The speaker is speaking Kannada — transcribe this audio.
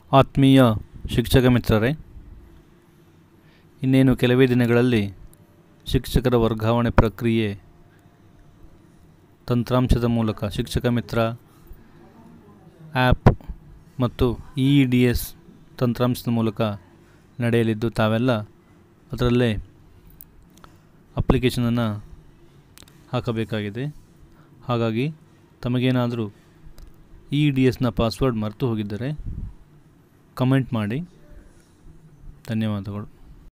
ಆತ್ಮೀಯ ಶಿಕ್ಷಕ ಮಿತ್ರರೇ ಇನ್ನೇನು ಕೆಲವೇ ದಿನಗಳಲ್ಲಿ ಶಿಕ್ಷಕರ ವರ್ಗಾವಣೆ ಪ್ರಕ್ರಿಯೆ ತಂತ್ರಾಂಶದ ಮೂಲಕ ಶಿಕ್ಷಕ ಮಿತ್ರ ಆ್ಯಪ್ ಮತ್ತು ಇ ಡಿ ಎಸ್ ತಂತ್ರಾಂಶದ ಮೂಲಕ ನಡೆಯಲಿದ್ದು ತಾವೆಲ್ಲ ಅದರಲ್ಲೇ ಅಪ್ಲಿಕೇಶನನ್ನು ಹಾಕಬೇಕಾಗಿದೆ ಹಾಗಾಗಿ ತಮಗೇನಾದರೂ ಇ ಡಿ ಎಸ್ನ ಪಾಸ್ವರ್ಡ್ ಮರೆತು ಹೋಗಿದ್ದರೆ ಕಮೆಂಟ್ ಮಾಡಿ ಧನ್ಯವಾದಗಳು